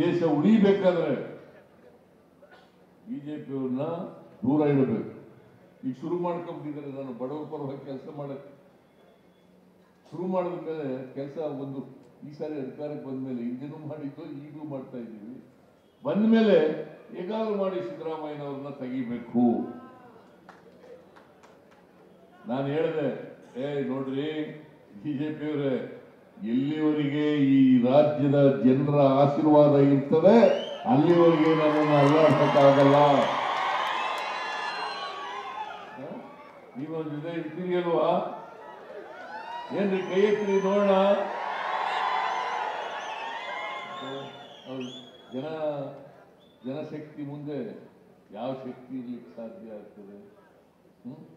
ದೇಶ ಉಳಿಬೇಕಾದ್ರೆ ಬಿಜೆಪಿಯವ್ರನ್ನ ದೂರ ಇಡಬೇಕು ಈಗ ಶುರು ಮಾಡ್ಕೊಂಡ್ಬಿಟ್ಟಿದ್ದಾರೆ ನಾನು ಬಡವರ ಪರವಾಗಿ ಕೆಲಸ ಮಾಡಕ್ಕೆ ಶುರು ಮಾಡಿದ ಮೇಲೆ ಕೆಲಸ ಒಂದು ಈ ಸಾರಿ ಅಧಿಕಾರಕ್ಕೆ ಬಂದ ಮೇಲೆ ಹಿಂದಿನೂ ಮಾಡಿದ್ದು ಈಗಲೂ ಮಾಡ್ತಾ ಇದ್ದೀವಿ ಬಂದ ಮೇಲೆ ಹೇಗಾದ್ರೂ ಮಾಡಿ ಸಿದ್ದರಾಮಯ್ಯನವ್ರನ್ನ ತೆಗಿಬೇಕು ನಾನು ಹೇಳಿದೆ ಏ ನೋಡ್ರಿ ಬಿಜೆಪಿಯವರೇ ಎಲ್ಲಿವರೆಗೆ ಈ ರಾಜ್ಯದ ಜನರ ಆಶೀರ್ವಾದ ಇರ್ತದೆ ಅಲ್ಲಿವರೆಗೆ ನನ್ನನ್ನು ಅಲ್ಲಾಡ್ಸಕ್ಕಾಗಲ್ಲ ಹ? ನೀವು ಒಂದ್ ಜೊತೆ ಇರ್ತೀರಿ ಅಲ್ವಾ ಏನ್ರಿ ಕೈ ಎತ್ತಿರಿ ನೋಡೋಣ ಹೌದು. ಜನ ಜನಶಕ್ತಿ ಮುಂದೆ ಯಾವ ಶಕ್ತಿ ಇರ್ಲಿಕ್ಕೆ ಸಾಧ್ಯ ಆಗ್ತದೆ ಹ್ಮ್